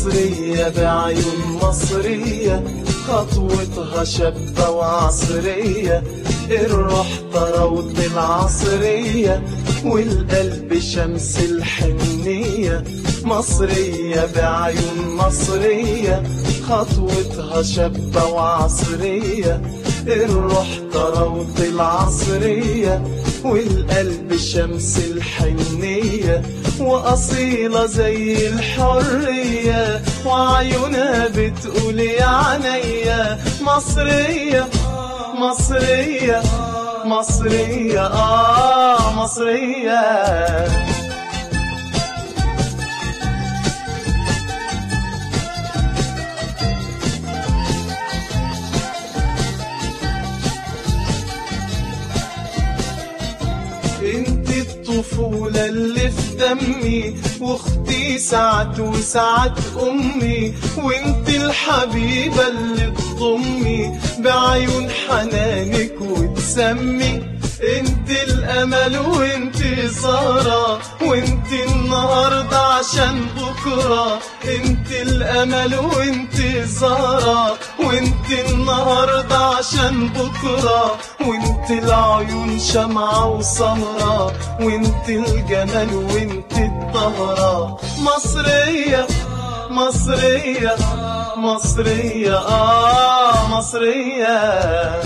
مصرية بعيون مصرية خطوتها شابة وعصرية الروح طراوة العصرية والقلب شمس الحنية مصرية بعيون مصرية خطوتها شابة وعصرية الروح طراوة العصرية والقلب شمس الحنية وأصيلة زي الحرية وعيونها بتقول يا عينيا مصرية مصرية مصرية آه مصرية انت الطفولة اللي في دمي واختي سعد وسعد امي وانت الحبيبة اللي تضمي بعيون حنانك وتسمي انت الامل وانت سارة وانت النهاردة عشان بكرة انت الامل وانت سارة وانت النهاردة عشان بكرة وانت العيون شمعة وسمرة وانت الجمال وانت الطهرة مصرية مصرية مصرية آه مصرية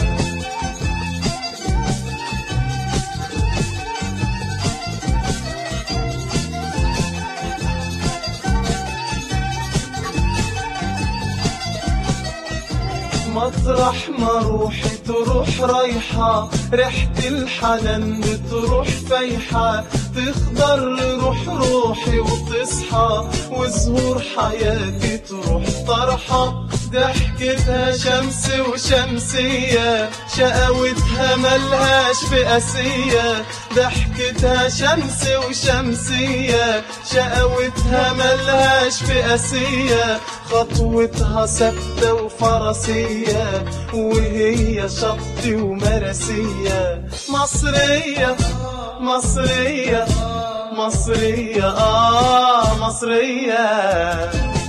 مطرح ما روحي تروح رايحة ريحة الحنان بتروح فايحة تخضر روح روحي وتصحى وزهور حياتي تروح طرحة ضحكتها شمس وشمسية شقاوتها ملهاش فئاسية ضحكتها شمس وشمسية شقاوتها ملهاش فئاسية خطوتها ثابتة وفرسية وهي شط ومرسية مصرية مصرية مصرية آه مصرية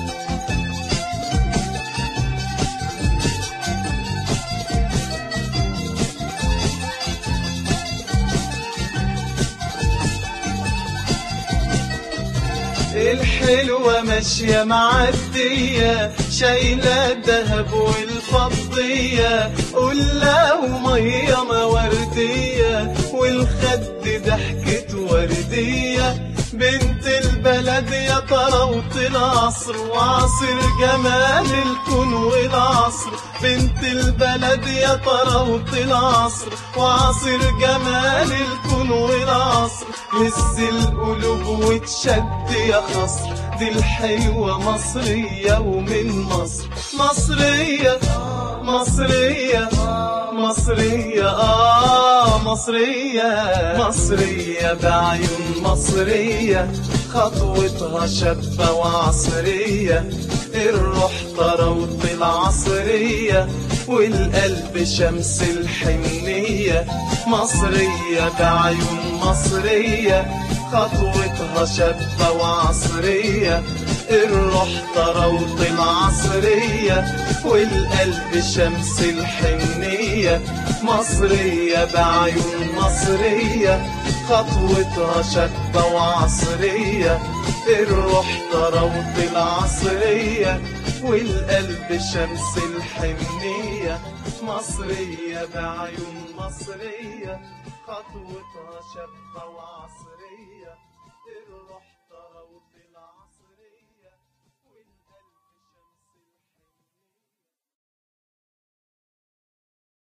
الحلوة ماشية معدية شايلة الذهب والفضية قلة ومية موردية والخد ضحكة وردية بنت البلد يا طراوة العصر وعصر جمال الكون والعصر بنت البلد يا طراوة العصر وعصر جمال الكون والعصر هز القلوب وتشد يا خصر دي الحلوة مصرية ومن مصر مصرية مصرية مصرية آه مصرية مصرية بعيون مصرية خطوتها شابة وعصرية الروح طراوة العصرية والقلب شمس الحنية مصرية بعيون مصرية خطوتها شابة وعصرية الروح طراوة العصرية والقلب شمس الحنية مصرية بعيون مصرية خطوتها شابة وعصرية الروح طراوة العصرية والقلب شمس الحنية مصرية بعيون مصرية خطوتها شابة وعصرية الروح